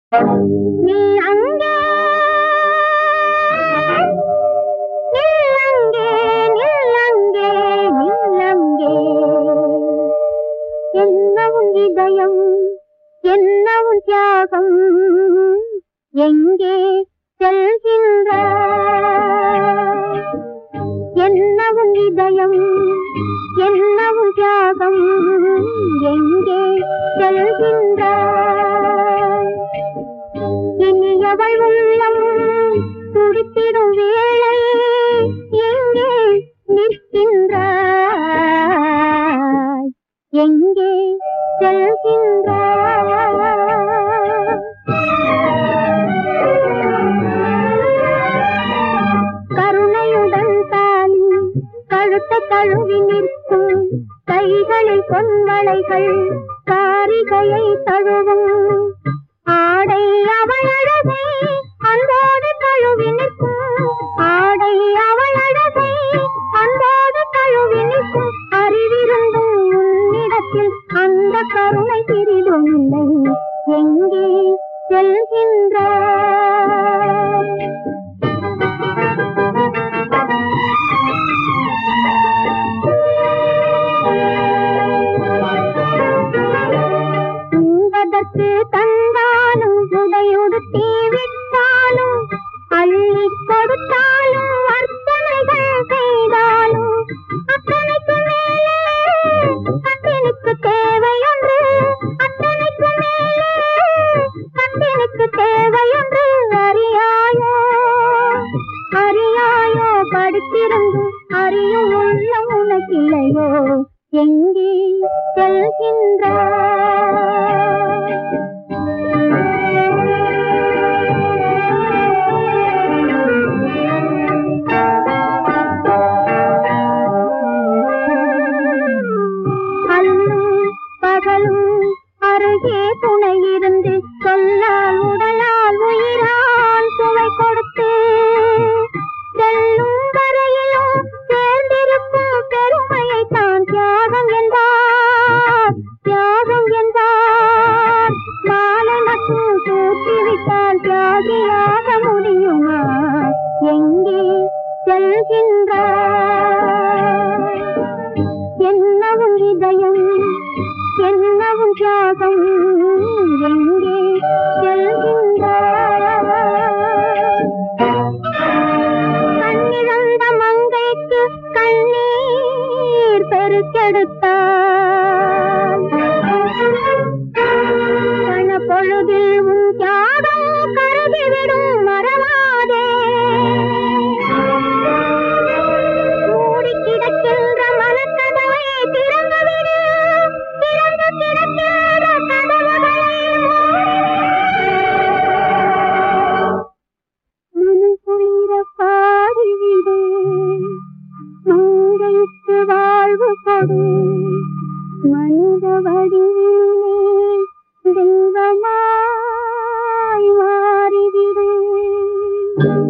நீ அங்கே நில்லங்கே நில்லங்கே நில்லங்கே என்னவும் இதயம் என்னவும் தியாகம் எங்கே செல்கின்றாய் என்னவும் இதயம் என்னவும் தியாகம் எங்கே செல்கின்றாய் இனியவள் உள்ளம் துடித்திடும் வேளை எங்கே நிற்கின்றாய் எங்கே செல்கின்றாய் கருணையுடன் தாலி கழுத்த கழுவி நிற்கும் கைகளில் பொன்வளைகள் காரிகையை தழுவும் ஆடை அவளழகை அன்போடு கழுவி நிற்கும் ஆடை அவளழகை அன்போடு கழுவி நிற்கும் அறிவிருந்தும் உன்னிடத்தில் அந்த கருணை சிறிதும் இல்லை எங்கே செல்கின்றாய் உண்பதற்கு தந்தாலும் உடையுடுத்தி விட்டாலும் அள்ளி கொடுத்தாலும் அர்ச்சனைகள் செய்தாலும் அத்தனைக்கு மேலே அத்தனுக்கு தேவையொன்று அத்தனைக்கு மேலே அத்தனுக்கு தேவையொன்று அறியாயோ அறியாயோ படித்திருந்து அறியும் உள்ளம் உனக்கில்லையோ எங்கே செல்கின்றாய் அல்லும் பகலும் அருகே துணை இருந்து சொல்லால் உடலால் உயிரால் சுவை கொடுத்து செல்லும் வரையிலும் சேர்ந்திருக்கும் பெருமையை தான் தியாகம் என்பார் தியாகம் என்பார் மாலை மட்டும் சூட்டிவிட்டால் தியாகியாக முடியுமா எங்கே செல்கின்றார் என்னவும் இதயம் என்னவும் தியாகம் எங்கே செல்கின்றார் கண்ணிழந்த மங்கைக்கு கண்ணீர் பெருக்கெடுத்தார் கணப்பொழுதில் உன் தியாகம் கருதிவிடும் மறவாதே மூடி கிடக்கின்ற மனக்கதவை திறந்துவிடு திறந்து கிடக்கின்ற கதவுகளை மனசுயிர பாடிவிடு மங்கைக்கு வாழ்வு கொடு மனித வடிவிலே தெய்வமாய் மாறிவிடு